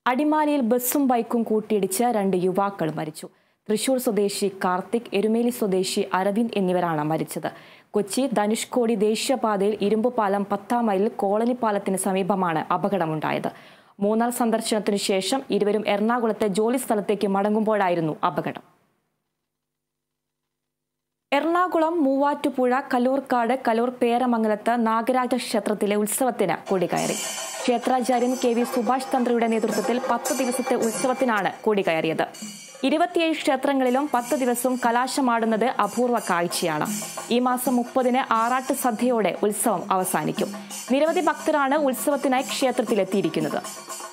അടിമാലിയിൽ ബസ്സും ബൈക്കും കൂട്ടിയിടിച്ച് രണ്ട് യുവാക്കൾ മരിച്ചു തൃശൂർ സ്വദേശി കാർത്തിക് എരുമേലി സ്വദേശി അരവിന്ദ് എന്നിവരാണ് മരിച്ചത് കൊച്ചി ധനുഷ്കോടി ദേശീയപാതയിൽ ഇരുമ്പുപാലം പത്താം മൈലിൽ കോളനി പാലത്തിന് സമീപമാണ് അപകടമുണ്ടായത് മൂന്നാർ സന്ദർശനത്തിനു ശേഷം ഇരുവരും എറണാകുളത്തെ ജോലി സ്ഥലത്തേക്ക് മടങ്ങുമ്പോഴായിരുന്നു അപകടം എറണാകുളം മൂവാറ്റുപുഴ കലൂർക്കാട് കലൂർ പേരമംഗലത്ത് നാഗരാജ ക്ഷേത്രത്തിലെ ഉത്സവത്തിന് കൊടികയറി ക്ഷേത്രാചാര്യൻ കെ വി സുഭാഷ് തന്ത്രിയുടെ നേതൃത്വത്തിൽ പത്ത് ദിവസത്തെ ഉത്സവത്തിനാണ് കൊടികയറിയത് ഇരുപത്തിയേഴ് ക്ഷേത്രങ്ങളിലും പത്ത് ദിവസവും കലാശമാടുന്നത് അപൂർവ കാഴ്ചയാണ് ഈ മാസം മുപ്പതിന് ആറാട്ട് സദ്യയോടെ ഉത്സവം അവസാനിക്കും നിരവധി ഭക്തരാണ് ഉത്സവത്തിനായി ക്ഷേത്രത്തിലെത്തിയിരിക്കുന്നത്